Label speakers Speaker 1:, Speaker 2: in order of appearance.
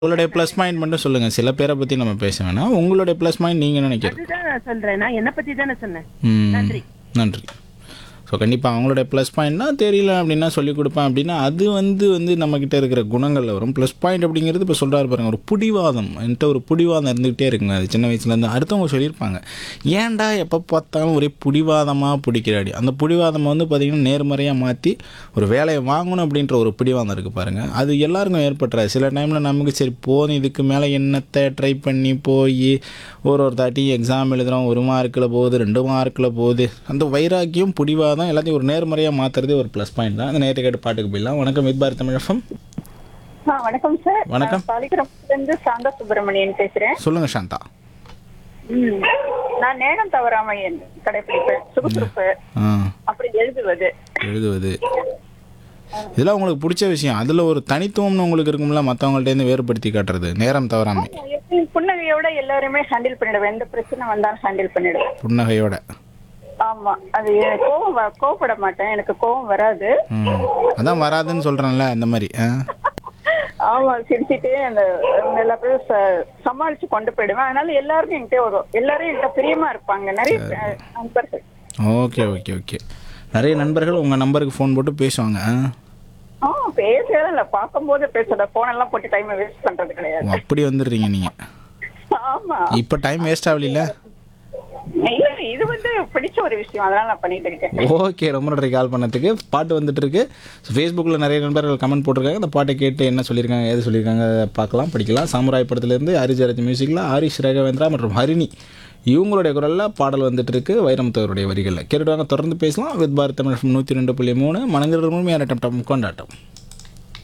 Speaker 1: உங்களுடைய plus point மட்டும் சொல்லுங்கள் சில பேரை பற்றி நம்ம பேச வேணாம் உங்களுடைய ப்ளஸ் பாயிண்ட் நீங்கள் நினைக்கிறது
Speaker 2: அதுதான் நான் சொல்றேன் நான் என்ன பத்தி தானே சொன்னேன்
Speaker 1: ம்,
Speaker 2: நன்றி.
Speaker 1: நன்றி ஸோ கண்டிப்பாக அவங்களுடைய ப்ளஸ் பாயிண்ட்னா தெரியல அப்படின்னா சொல்லிக் கொடுப்பேன் அப்படின்னா அது வந்து வந்து நம்மக்கிட்ட இருக்கிற குணங்களில் வரும் ப்ளஸ் பாயிண்ட் அப்படிங்கிறது இப்போ சொல்கிறாரு பாருங்க ஒரு புடிவாதம் என்கிட்ட ஒரு புடிவாதம் இருந்துக்கிட்டே இருக்குங்க அது சின்ன வயசுலேருந்து அடுத்தவங்க சொல்லியிருப்பாங்க ஏன்டா எப்போ பார்த்தாலும் ஒரே புடிவாதமாக பிடிக்கிறாடி அந்த புடிவாதம் வந்து பார்த்திங்கன்னா நேர்மறையாக மாற்றி ஒரு வேலையை வாங்கணும் அப்படின்ற ஒரு பிடிவாதம் இருக்குது பாருங்கள் அது எல்லாருக்கும் ஏற்பட்டுறாது சில டைமில் நமக்கு சரி போதும் இதுக்கு மேலே என்னத்தை ட்ரை பண்ணி போய் ஒரு ஒரு தாட்டி எக்ஸாம் எழுதுகிறோம் ஒரு மார்க்கில் போகுது ரெண்டு மார்க்கில் போகுது அந்த வைராக்கியம் பிடிவாதம் எல்லாத்தையும் ஒரு நேர்மறையாக மாற்றுறதே ஒரு ப்ளஸ் பாயிண்ட் தான் அந்த நேற்று கேட்டு பாட்டுக்கு போயிடலாம் வணக்கம் வித் பாரத் தமிழகம்
Speaker 3: ஆ, வணக்கம் சார்
Speaker 1: வணக்கம்.
Speaker 3: நான் பாலிகிராமத்துல இருந்து சாந்தா சுப்பிரமணியன் பேசுறேன்
Speaker 1: சொல்லுங்கள் சாந்தா
Speaker 3: ம். நான் நேரம் தவறாம என் கடைபிடிப்பேன் சுறுசுறுப்பு
Speaker 1: ஆ
Speaker 3: அப்படி எழுதுவது
Speaker 1: எழுதுவது இதெல்லாம் உங்களுக்கு பிடிச்ச விஷயம் அதில் ஒரு தனித்துவம்னு உங்களுக்கு இருக்கும்ல மற்றவங்கள்ட்டேருந்து வேறுபடுத்தி காட்டுறது நேரம் தவறாமை
Speaker 3: எப்பயும் புன்னகையோட எல்லாருமே ஹேண்டில் பண்ணிடுவேன் எந்த பிரச்சனை வந்தாலும் ஹேண்டில் பண்ணிடுவேன்
Speaker 1: புன்னகையோட
Speaker 3: ஆமா அது கோவம் வ- கோவப்பட மாட்டேன் எனக்கு கோவம் வராது
Speaker 1: ம் அதான் வராதுன்னு சொல்கிறேன்ல அந்த மாதிரி ஆ
Speaker 3: ஆமா சிரிச்சிட்டே அந்த எல்லா பேரும் ச- சமாளிச்சு கொண்டு போயிடுவேன் அதனால எல்லாருமே என்கிட்ட வரும் எல்லாரும் என்கிட்ட பிரியமா இருப்பாங்க நிறைய அஹ், நண்பர்கள்
Speaker 1: ஓகே ஓகே ஓகே நிறைய நண்பர்கள் உங்கள் நம்பருக்கு ஃபோன் போட்டு பேசுவாங்க ஆ
Speaker 3: ஆ பேசுறதா இல்ல பார்க்கும்போது பேசுறத போன் எல்லாம் போட்டு டைம் வேஸ்ட் பண்றது
Speaker 1: ஓ,
Speaker 3: கிடையாது
Speaker 1: அப்படி வந்துடுறீங்க நீங்கள்
Speaker 3: ஆமா
Speaker 1: இப்போ டைம் வேஸ்ட் ஆகலைல
Speaker 3: இல்ல இது வந்து பிடிச்ச ஒரு விஷயம் அதனால நான் பண்ணிட்டு இருக்கேன்
Speaker 1: ஓகே ரொம்ப நன்றி கால் பண்ணதுக்கு பாட்டு வந்துட்டு இருக்கு ஸோ ஃபேஸ்புக்கில் நிறைய நண்பர்கள் கமெண்ட் போட்டிருக்காங்க அந்த பாட்டை கேட்டு என்ன சொல்லியிருக்காங்க ஏது சொல்லியிருக்காங்க பார்க்கலாம் படிக்கலாம் சாமுராய் படத்துலேருந்து ஹரிஜரத் மியூசிக்கில் ஹரிஷ் ராகவேந்திரா மற்றும் ஹரிணி இவங்களுடைய குரலில் பாடல் வந்துட்டு இருக்கு வைரமுத்தவருடைய வரிகளில் கேட்டுட்டு வாங்க தொடர்ந்து பேசலாம் வித் பாரத் தமிழ் நூற்றி ரெண்டு புள்ளி மூணு மனங்கிற முழுமையான டம் டம் கொண்டாட்டம்